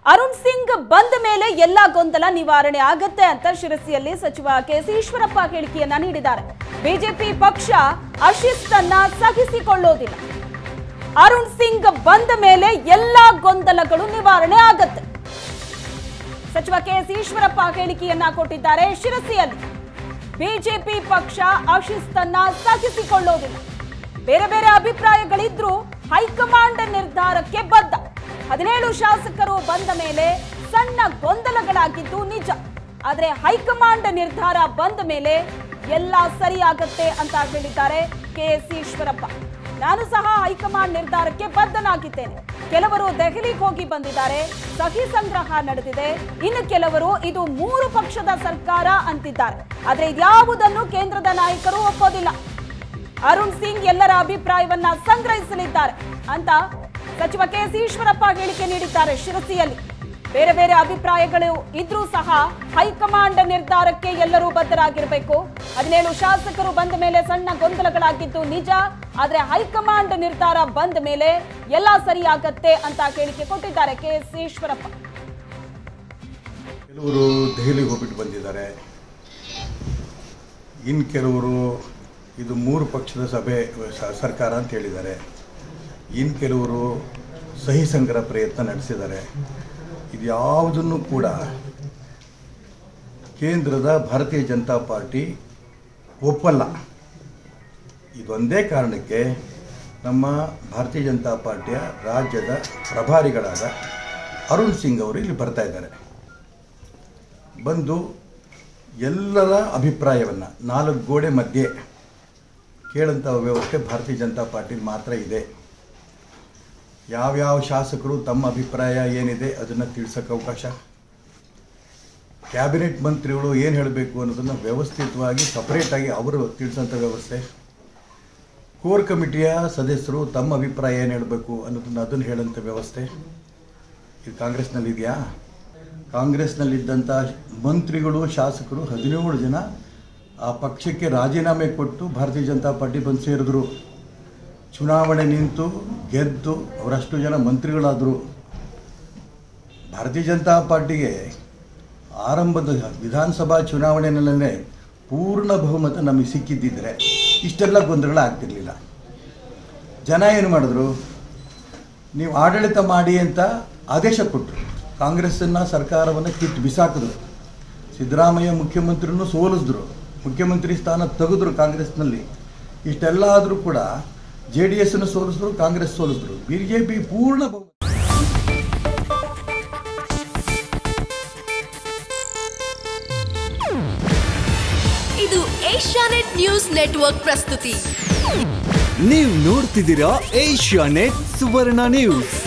ಅರುಣ್ ಸಿಂಗ್ ಬಂದ ಮೇಲೆ ಎಲ್ಲಾ ಗೊಂದಲ ನಿವಾರಣೆ ಆಗತ್ತೆ ಅಂತ ಶಿರಸಿಯಲ್ಲಿ ಸಚಿವ ಕೆಸಿ ಈಶ್ವರಪ್ಪ ಹೇಳಿಕೆಯನ್ನ ನೀಡಿದ್ದಾರೆ ಬಿಜೆಪಿ ಪಕ್ಷ ಅಶಿಸ್ತನ್ನ ಸಹಿಸಿಕೊಳ್ಳೋದಿಲ್ಲ ಅರುಣ್ ಸಿಂಗ್ ಬಂದ ಮೇಲೆ ಎಲ್ಲಾ ಗೊಂದಲಗಳು ನಿವಾರಣೆ ಆಗತ್ತೆ ಸಚಿವ ಕೆಎಸ್ ಈಶ್ವರಪ್ಪ ಹೇಳಿಕೆಯನ್ನ ಕೊಟ್ಟಿದ್ದಾರೆ ಶಿರಸಿಯಲ್ಲಿ ಬಿಜೆಪಿ ಪಕ್ಷ ಅಶಿಸ್ತನ್ನ ಸಹಿಸಿಕೊಳ್ಳೋದಿಲ್ಲ ಬೇರೆ ಬೇರೆ ಅಭಿಪ್ರಾಯಗಳಿದ್ರೂ ಹೈಕಮಾಂಡ್ ನಿರ್ಧಾರಕ್ಕೆ ಬದ್ಧ ಹದಿನೇಳು ಶಾಸಕರು ಬಂದ ಮೇಲೆ ಸಣ್ಣ ಗೊಂದಲಗಳಾಗಿದ್ದು ನಿಜ ಆದ್ರೆ ಹೈಕಮಾಂಡ್ ನಿರ್ಧಾರ ಬಂದ ಮೇಲೆ ಎಲ್ಲ ಸರಿಯಾಗತ್ತೆ ಅಂತ ಹೇಳಿದ್ದಾರೆ ಕೆಎಸ್ ಈಶ್ವರಪ್ಪ ನಾನು ಸಹ ಹೈಕಮಾಂಡ್ ನಿರ್ಧಾರಕ್ಕೆ ಬದ್ಧನಾಗಿದ್ದೇನೆ ಕೆಲವರು ದೆಹಲಿಗೆ ಹೋಗಿ ಬಂದಿದ್ದಾರೆ ಸಹಿ ಸಂಗ್ರಹ ನಡೆದಿದೆ ಇನ್ನು ಕೆಲವರು ಇದು ಮೂರು ಪಕ್ಷದ ಸರ್ಕಾರ ಅಂತಿದ್ದಾರೆ ಆದ್ರೆ ಇದ್ಯಾವುದನ್ನು ಕೇಂದ್ರದ ನಾಯಕರು ಒಪ್ಪೋದಿಲ್ಲ ಅರುಣ್ ಸಿಂಗ್ ಎಲ್ಲರ ಅಭಿಪ್ರಾಯವನ್ನ ಸಂಗ್ರಹಿಸಲಿದ್ದಾರೆ ಅಂತ ಸಚಿವ ಕೆಎಸ್ ಈಶ್ವರಪ್ಪ ಹೇಳಿಕೆ ನೀಡಿದ್ದಾರೆ ಶಿರಸಿಯಲ್ಲಿ ಬೇರೆ ಬೇರೆ ಅಭಿಪ್ರಾಯಗಳು ಇದ್ರೂ ಸಹ ಹೈಕಮಾಂಡ್ ನಿರ್ಧಾರಕ್ಕೆ ಎಲ್ಲರೂ ಬದ್ಧರಾಗಿರಬೇಕು ಹದಿನೇಳು ಶಾಸಕರು ಬಂದ ಮೇಲೆ ಸಣ್ಣ ಗೊಂದಲಗಳಾಗಿದ್ದು ನಿಜ ಆದ್ರೆ ಹೈಕಮಾಂಡ್ ನಿರ್ಧಾರ ಬಂದ ಮೇಲೆ ಎಲ್ಲ ಸರಿಯಾಗತ್ತೆ ಅಂತ ಹೇಳಿಕೆ ಕೊಟ್ಟಿದ್ದಾರೆ ಕೆಎಸ್ ಈಶ್ವರಪ್ಪ ಕೆಲವರು ದೆಹಲಿಗೆ ಹೋಗ್ಬಿಟ್ಟು ಬಂದಿದ್ದಾರೆ ಇನ್ನು ಕೆಲವರು ಇದು ಮೂರು ಪಕ್ಷದ ಸಭೆ ಸ- ಸರ್ಕಾರ ಅಂತ ಹೇಳಿದ್ದಾರೆ ಇನ್ನು ಕೆಲವರು ಸಹಿ ಸಂಗ್ರಹ ಪ್ರಯತ್ನ ನಡೆಸಿದ್ದಾರೆ ಇದು ಯಾವುದನ್ನು ಕೂಡ ಕೇಂದ್ರದ ಭಾರತೀಯ ಜನತಾ ಪಾರ್ಟಿ ಒಪ್ಪಲ್ಲ ಇದೊಂದೇ ಕಾರಣಕ್ಕೆ ನಮ್ಮ ಭಾರತೀಯ ಜನತಾ ಪಾರ್ಟಿಯ ರಾಜ್ಯದ ಪ್ರಭಾರಿಗಳಾದ ಅರುಣ್ ಸಿಂಗ್ ಅವರು ಇಲ್ಲಿ ಬರ್ತಾ ಇದ್ದಾರೆ ಬಂದು ಎಲ್ಲರ ಅಭಿಪ್ರಾಯವನ್ನು ನಾಲ್ಕು ಗೋಡೆ ಮಧ್ಯೆ ಕೇಳಂಥ ವ್ಯವಸ್ಥೆ ಭಾರತೀಯ ಜನತಾ ಪಾರ್ಟಿಲಿ ಮಾತ್ರ ಇದೆ ಯಾವ್ಯಾವ ಶಾಸಕರು ತಮ್ಮ ಅಭಿಪ್ರಾಯ ಏನಿದೆ ಅದನ್ನು ತಿಳಿಸೋಕ್ಕೆ ಅವಕಾಶ ಕ್ಯಾಬಿನೆಟ್ ಮಂತ್ರಿಗಳು ಏನು ಹೇಳಬೇಕು ಅನ್ನೋದನ್ನು ವ್ಯವಸ್ಥಿತವಾಗಿ ಸಪರೇಟಾಗಿ ಅವರು ತಿಳಿಸೋಂಥ ವ್ಯವಸ್ಥೆ ಕೋರ್ ಕಮಿಟಿಯ ಸದಸ್ಯರು ತಮ್ಮ ಅಭಿಪ್ರಾಯ ಏನು ಹೇಳಬೇಕು ಅನ್ನೋದನ್ನು ಅದನ್ನು ಹೇಳೋಂಥ ವ್ಯವಸ್ಥೆ ಇದು ಕಾಂಗ್ರೆಸ್ನಲ್ಲಿ ಇದೆಯಾ ಕಾಂಗ್ರೆಸ್ನಲ್ಲಿದ್ದಂಥ ಮಂತ್ರಿಗಳು ಶಾಸಕರು ಹದಿನೇಳು ಜನ ಆ ಪಕ್ಷಕ್ಕೆ ರಾಜೀನಾಮೆ ಕೊಟ್ಟು ಭಾರತೀಯ ಜನತಾ ಪಾರ್ಟಿ ಬಂದು ಸೇರಿದ್ರು ಚುನಾವಣೆ ನಿಂತು ಗೆದ್ದು ಅವರಷ್ಟು ಜನ ಮಂತ್ರಿಗಳಾದರು ಭಾರತೀಯ ಜನತಾ ಪಾರ್ಟಿಗೆ ಆರಂಭದ ವಿಧಾನಸಭಾ ಚುನಾವಣೆಯಲ್ಲೇ ಪೂರ್ಣ ಬಹುಮತ ನಮಗೆ ಸಿಕ್ಕಿದ್ದಿದ್ರೆ ಇಷ್ಟೆಲ್ಲ ಗೊಂದಲ ಆಗ್ತಿರ್ಲಿಲ್ಲ ಜನ ಏನು ಮಾಡಿದ್ರು ನೀವು ಆಡಳಿತ ಮಾಡಿ ಅಂತ ಆದೇಶ ಕೊಟ್ಟರು ಕಾಂಗ್ರೆಸ್ಸನ್ನು ಸರ್ಕಾರವನ್ನು ಕಿತ್ತು ಬಿಸಾಕಿದ್ರು ಸಿದ್ದರಾಮಯ್ಯ ಮುಖ್ಯಮಂತ್ರಿನೂ ಸೋಲಿಸಿದ್ರು ಮುಖ್ಯಮಂತ್ರಿ ಸ್ಥಾನ ತೆಗೆದ್ರು ಕಾಂಗ್ರೆಸ್ನಲ್ಲಿ ಇಷ್ಟೆಲ್ಲ ಆದರೂ ಕೂಡ ಜೆ ಡಿ ಎಸ್ಸನ್ನು ಸೋಲಿಸಿದ್ರು ಕಾಂಗ್ರೆಸ್ ಸೋಲಿಸಿದ್ರು ಬಿ ಜೆ ಪಿ ಪೂರ್ಣ ಬಹುಮತ ಇದು ಏಷ್ಯಾನೆಟ್ ನ್ಯೂಸ್ ನೆಟ್ವರ್ಕ್ ಪ್ರಸ್ತುತಿ ನೀವು ನೋಡ್ತಿದ್ದೀರಾ ಏಷ್ಯಾ ನೆಟ್ ಸುವರ್ಣ ನ್ಯೂಸ್